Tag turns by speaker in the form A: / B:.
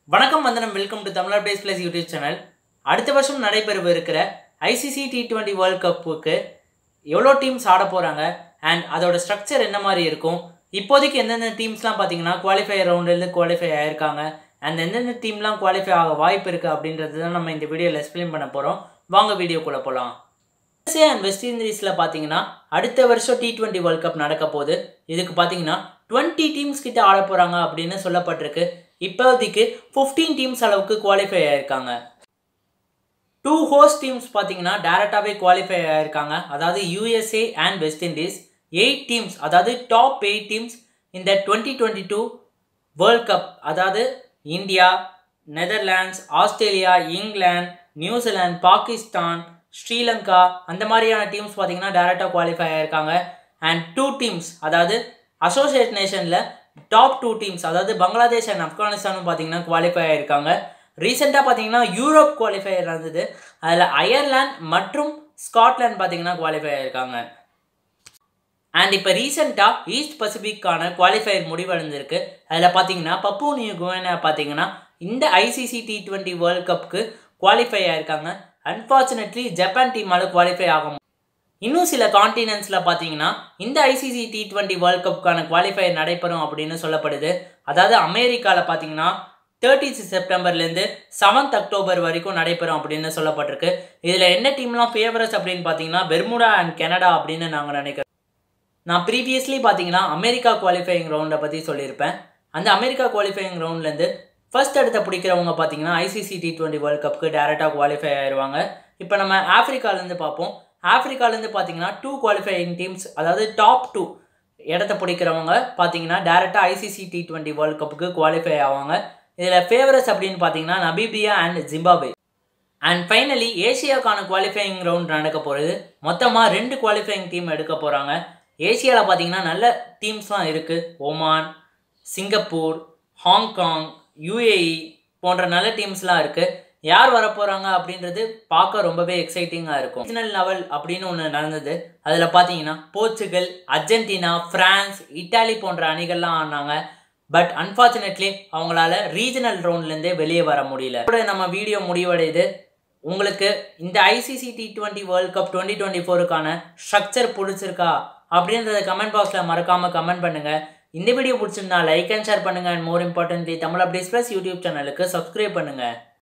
A: வணக்கம் வந்தனம் welcome to Tamil updates plus YouTube channel அடுத்த வருஷம் நடைபெறவிருக்கிற ஐசிசி டி டுவெண்ட்டி வேர்ல்ட் கப்புக்கு எவ்வளோ டீம்ஸ் ஆட போகிறாங்க அண்ட் அதோட ஸ்ட்ரக்சர் என்ன மாதிரி இருக்கும் இப்போதைக்கு எந்தெந்த டீம்ஸ்லாம் பார்த்தீங்கன்னா குவாலிஃபை ரவுண்ட்லேருந்து குவாலிஃபை ஆயிருக்காங்க அண்ட் எந்தெந்த டீம்லாம் குவாலிஃபை ஆக வாய்ப்பு இருக்குது அப்படின்றது தான் நம்ம இந்த வீடியோவில் எக்ஸ்பிளைன் பண்ண போகிறோம் வாங்க வீடியோக்குள்ளே போகலாம் யூஎஸ்ஏ அண்ட் வெஸ்ட் இண்டீஸில் பார்த்தீங்கன்னா அடுத்த வருஷம் டி டுவெண்ட்டி வேர்ல்ட் கப் நடக்க போகுது இதுக்கு பார்த்தீங்கன்னா டுவெண்ட்டி டீம்ஸ் கிட்ட ஆட போகிறாங்க அப்படின்னு சொல்லப்பட்டிருக்கு இப்போதைக்கு ஃபிஃப்டீன் டீம்ஸ் அளவுக்கு குவாலிஃபை ஆயிருக்காங்க டூ ஹோஸ்ட் டீம்ஸ் பார்த்தீங்கன்னா டேரெக்டாகவே குவாலிஃபை ஆயிருக்காங்க அதாவது USA and West Indies eight teams அதாவது டாப் எயிட் டீம்ஸ் இந்த twenty twenty two world cup அதாவது India Netherlands Australia England New Zealand Pakistan Sri Lanka அந்த மாதிரியான டீம்ஸ் பார்த்தீங்கன்னா டேரெக்டாக குவாலிஃபை ஆயிருக்காங்க அண்ட் டூ டீம்ஸ் அதாவது அசோசியேட் நேஷனில் டாப் டூ டீம்ஸ் அதாவது பங்களாதேஷ் அண்ட் ஆப்கானிஸ்தானும் பார்த்தீங்கன்னா குவாலிஃபை ஆயிருக்காங்க ரீசெண்டாக பார்த்தீங்கன்னா யூரோப் குவாலிஃபை இருந்தது அதில் அயர்லாந்து மற்றும் ஸ்காட்லாந்து பார்த்தீங்கன்னா குவாலிஃபை ஆயிருக்காங்க அண்ட் இப்போ ரீசெண்டாக ஈஸ்ட் பசிபிக்கான குவாலிஃபயர் முடிவடைஞ்சிருக்கு அதில் பார்த்தீங்கன்னா பப்பு நியூ குவேனா பார்த்தீங்கன்னா இந்த ஐசிசி டி டுவெண்ட்டி வேர்ல்ட் கப்புக்கு குவாலிஃபை ஆயிருக்காங்க அன்ஃபார்ச்சுனேட்லி ஜப்பான் டீமால் குவாலிஃபை ஆகும் இன்னும் சில கான்டினென்ட்ஸில் பார்த்தீங்கன்னா இந்த ஐசிசி டி டுவெண்ட்டி வேர்ல்ட் கப்புக்கான குவாலிஃபயர் நடைபெறும் அப்படின்னு சொல்லப்படுது அதாவது அமெரிக்காவில் பார்த்தீங்கன்னா தேர்ட்டி செப்டம்பர்லேருந்து செவன்த் அக்டோபர் வரைக்கும் நடைபெறும் அப்படின்னு சொல்லப்பட்டிருக்கு இதில் என்ன டீம்லாம் ஃபேவரட்ஸ் அப்படின்னு பார்த்தீங்கன்னா பெர்முடா அண்ட் கனடா அப்படின்னு நாங்கள் நினைக்கிறோம் நான் ப்ரீவியஸ்லி பார்த்தீங்கன்னா அமெரிக்கா குவாலிஃபையிங் ரவுண்டை பற்றி சொல்லியிருப்பேன் அந்த அமெரிக்கா குவாலிஃபையிங் ரவுண்ட்லேருந்து ஃபர்ஸ்ட் இடத்த பிடிக்கிறவங்க பார்த்தீங்கன்னா ஐசிசி டி டுவெண்ட்டி வேர்ல்ட் கப்புக்கு டேரெக்டாக குவாலிஃபை ஆயிடுவாங்க இப்போ நம்ம ஆஃப்ரிக்காலேருந்து பார்ப்போம் ஆஃப்ரிக்காலேருந்து பார்த்தீங்கன்னா டூ குவாலிஃபையிங் டீம்ஸ் அதாவது டாப் டூ இடத்த பிடிக்கிறவங்க பார்த்தீங்கன்னா டேரெக்டாக ஐசிசி டி டுவெண்ட்டி வேர்ல்ட் கப்புக்கு குவாலிஃபை ஆவாங்க இதில் ஃபேவரட்ஸ் அப்படின்னு பார்த்தீங்கன்னா Namibia and Zimbabwe and finally ஏஷியாவுக்கான குவாலிஃபையிங் ரவுண்ட் நடக்க போகிறது மொத்தமாக ரெண்டு குவாலிஃபையிங் டீம் எடுக்க போகிறாங்க ஏஷியாவில் பார்த்தீங்கன்னா நல்ல டீம்ஸ்லாம் இருக்குது ஒமான் சிங்கப்பூர் ஹாங்காங் யூஏஇ போன்ற நல்ல டீம்ஸ்லாம் இருக்குது யார் வரப்போகிறாங்க அப்படின்றது பார்க்க ரொம்பவே எக்ஸைட்டிங்காக இருக்கும் ரீஜனல் லெவல் அப்படின்னு ஒன்று நடந்தது அதில் பார்த்தீங்கன்னா போர்ச்சுகல் அர்ஜென்டினா ஃப்ரான்ஸ் இட்டாலி போன்ற அணிகள்லாம் ஆனாங்க பட் அன்ஃபார்ச்சுனேட்லி அவங்களால ரீஜனல் ரவுண்ட்லேருந்தே வெளியே வர முடியல கூட நம்ம வீடியோ முடிவடையுது உங்களுக்கு இந்த ICC T twenty world cup twenty twenty ஃபோருக்கான ஸ்ட்ரக்சர் பிடிச்சிருக்கா அப்படின்றத கமெண்ட் பாக்ஸில் மறக்காமல் கமெண்ட் பண்ணுங்கள் இந்த வீடியோ பிடிச்சிருந்தா லைக் அண்ட் ஷேர் பண்ணுங்கள் and more importantly Tamil updates plus YouTube சேனலுக்கு சப்ஸ்கிரைப் பண்ணுங்கள்